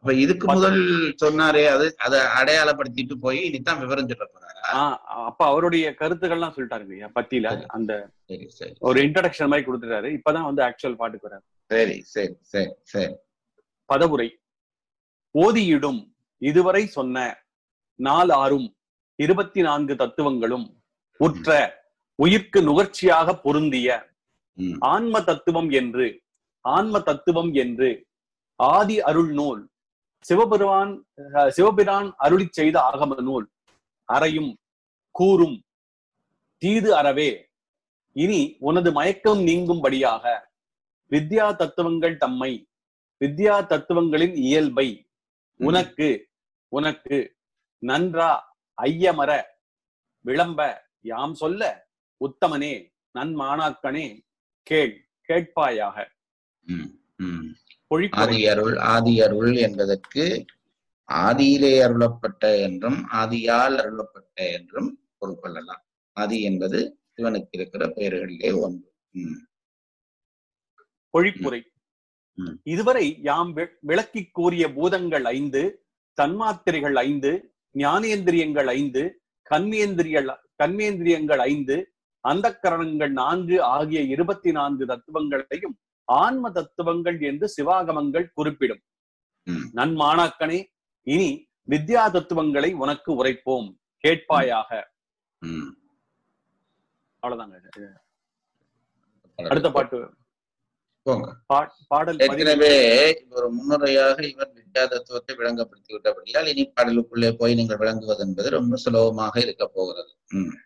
அப்ப இதுக்கு முதல் சொன்னாரே அது அதை அடையாளப்படுத்திட்டு போய் இனிதான் விவரம் சொல்ல போறாரா ஆஹ் அப்ப அவருடைய கருத்துக்கள்லாம் சொல்லிட்டாருங்க ஐயா பத்தியில அந்த சரி சரி ஒரு இன்ட்ரடக்ஷன் மாதிரி கொடுத்துட்டாரு இப்பதான் வந்து ஆக்சுவல் பாட்டுக்கு வராரு சரி சரி சரி சரி பதவுரை ஓதியிடும் இதுவரை சொன்ன நாலு ஆறும் இருபத்தி நான்கு தத்துவங்களும் உற்ற உயிர்க்கு நுகர்ச்சியாக பொருந்திய ம், ஆன்ம தத்துவம் என்று ஆன்ம தத்துவம் என்று ஆதி அருள் நூல் சிவபெருமான் அஹ், சிவபிரான் அருளிச் செய்த ஆகம நூல் அறையும் கூறும் தீது அறவே இனி உனது மயக்கம் நீங்கும்படியாக வித்யா தத்துவங்கள் தம்மை வித்யா தத்துவங்களின் இயல்பை உனக்கு உனக்கு நன்றா ஐயமர விளம்ப யாம் சொல்ல உத்தமனே நன்மாணாக்கனே கேள் கேட்பாயாக ம், ம். பொழிப்புரை ஆதி அருள் ஆதி அருள் என்பதற்கு ஆதியிலே அருளப்பட்ட என்றும் ஆதியால் அருளப்பட்ட என்றும் பொருள் கொள்ளலாம் ஆதி என்பது சிவனுக்கு இருக்கிற பெயர்களிலே ஒன்று ம், பொழிப்புரை ம். இதுவரை யாம் வி- விளக்கிக் கூறிய பூதங்கள் ஐந்து தன்மாத்திரைகள் ஐந்து ஞானேந்திரியங்கள் ஐந்து கண்மேந்திரியல் கண்மேந்திரியங்கள் ஐந்து அந்தக்கரணங்கள் நான்கு ஆகிய இருபத்தி நான்கு தத்துவங்களையும் ஆன்ம தத்துவங்கள் என்று சிவாகமங்கள் குறிப்பிடும் ம். நன்மாணாக்கனே இனி வித்யா தத்துவங்களை உனக்கு உரைப்போம் கேட்பாயாக ம். அவ்வளவுதாங்க அடுத்த பாட்டு போங்க பா- பாடல் பதினேழு. ஏற்கனவே ஒரு முன்னுரையாக இவர் வித்யா தத்துவத்தை விளங்கப்படுத்தி விட்டபடியால் இனி பாடலுக்குள்ளே போய் நீங்கள் விளங்குவது என்பது ரொம்ப சுலபமாக இருக்க போகிறது ம்,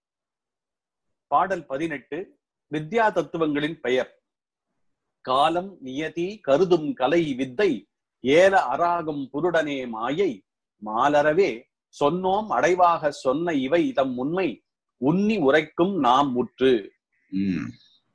பாடல் பதினெட்டு வித்யா தத்துவங்களின் பெயர் காலம் நியதி கருதும் கலை வித்தை ஏல அராகும் புருடனே மாயை மாலரவே சொன்னோம் அடைவாக சொன்ன இவை தம் உண்மை உன்னி உரைக்கும் நாம் முற்று ம்,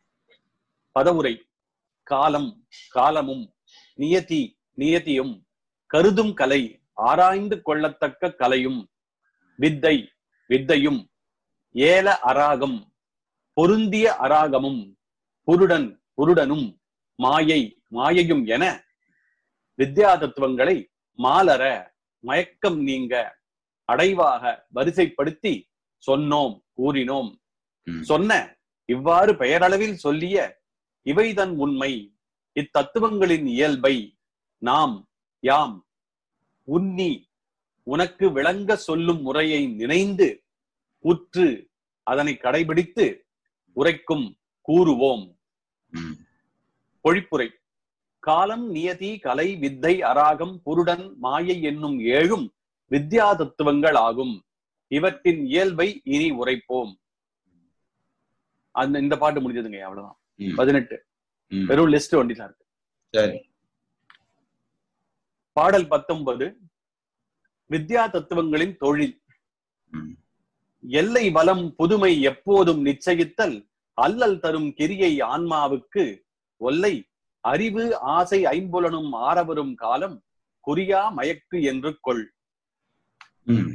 பதவுரை காலம் காலமும் நியதி நியதியும் கருதும் கலை ஆராய்ந்து கொள்ளத்தக்க கலையும் வித்தை வித்தையும் ஏல அராகம் பொருந்திய அராகமும் புருடன் புருடனும் மாயை மாயையும் என வித்யா தத்துவங்களை மாலர மயக்கம் நீங்க அடைவாக வரிசைப்படுத்தி சொன்னோம் கூறினோம் ம். சொன்ன இவ்வாறு பெயரளவில் சொல்லிய இவைதன் உண்மை இத்தத்துவங்களின் இயல்பை நாம் யாம் உன்னி உனக்கு விளங்க சொல்லும் முறையை நினைந்து உற்று அதனை கடைபிடித்து உரைக்கும் கூறுவோம் ம். பொழிப்புரை காலம் நியதி கலை வித்தை அராகம் புருடன் மாயை என்னும் ஏழும் வித்யா தத்துவங்கள் ஆகும் இவற்றின் இயல்பை இனி உரைப்போம் அந்த இந்த பாட்டு முடிஞ்சதுங்க அவ்வளவுதான் ம். பதினெட்டு ம். வெறும் லிஸ்ட் ஒண்டிதான் இருக்கு சரி பாடல் பத்தொன்பது வித்யா தத்துவங்களின் தொழில் ம். எல்லை வலம் புதுமை எப்போதும் நிச்சயித்தல் அல்லல் தரும் கிரியை ஆன்மாவுக்கு ஒல்லை அறிவு ஆசை ஐம்புலனும் ஆரவரும் காலம் குறியா மயக்கு என்று கொள் ம்.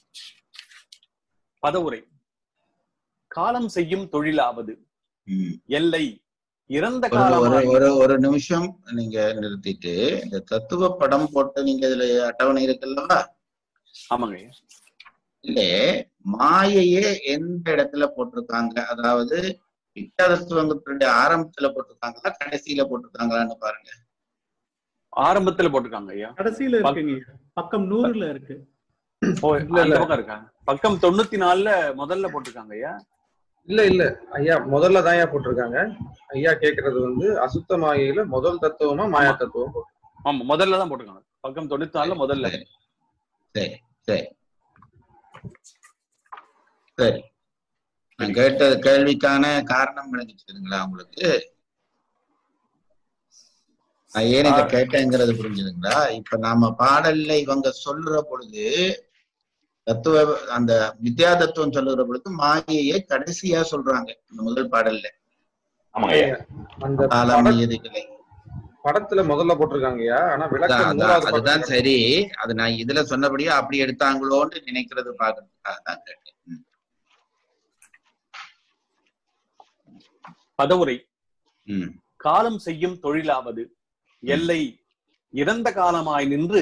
பதவுரை காலம் செய்யும் தொழிலாவது ம். எல்லை இறந்த ஒரு ஒரு காலமாய் ஒரு ஒரு நிமிஷம் நீங்க நிறுத்திட்டு இந்த தத்துவ படம் போட்டு நீங்க இதுல அட்டவணை இருக்குல்லவா ஆமாங்க இல்ல மாயையே எந்த இடத்துல போட்டிருக்காங்க அதாவது வித்யா தத்துவங்களுடைய ஆரம்பத்துல போட்டிருக்காங்களா கடைசியில போட்டிருக்காங்களான்னு பாருங்க ஆரம்பத்துல போட்டிருக்காங்க ஐயா கடைசியில இருக்குங்க பக்கம் நூறுல இருக்கு ஓ, இல்ல, அந்த இல்ல. பக்கம் இருக்கா பக்கம் தொண்ணூத்தி நாலுல முதல்ல போட்டிருக்காங்க ஐயா இல்ல இல்ல ஐயா முதல்ல தான் ஐயா போட்டிருக்காங்க ஐயா கேக்குறது வந்து அசுத்த மாயையில முதல் தத்துவமா மாயா தத்துவம் போட்டிருக்காங்க. ஆமா முதல்ல தான் போட்டிருக்காங்க பக்கம் தொண்ணூத்தி நாலுல முதல்ல சரி சரி சரி சரி நான் கேட்ட கேள்விக்கான காரணம் விளங்கிச்சுதுங்களா உங்களுக்கு நான் ஏன் இதை கேட்டேங்கிறது புரிஞ்சுதுங்களா இப்ப நாம பாடல்ல இவங்க சொல்ற பொழுது தத்துவ அந்த வித்யா தத்துவம் சொல்லுகிற பொழுது மாயையை கடைசியா சொல்றாங்க இந்த முதல் பாடல்ல ஆமாங்க ஐயா அந்த காலம் பட- எதுகளை படத்துல முதல்ல போட்டிருக்காங்க ஐயா ஆனா விளக்கம் அதான், மூணாவது அதுதான் பக்கத்துல- சரி அது நான் இதுல சொன்னபடியே அப்படி எடுத்தாங்களோன்னு நினைக்கிறது பாக்குறதுக்காக தான் கேட்டேன் ம். பதவுரை ம் காலம் செய்யும் தொழிலாவது எல்லை இறந்த காலமாய் நின்று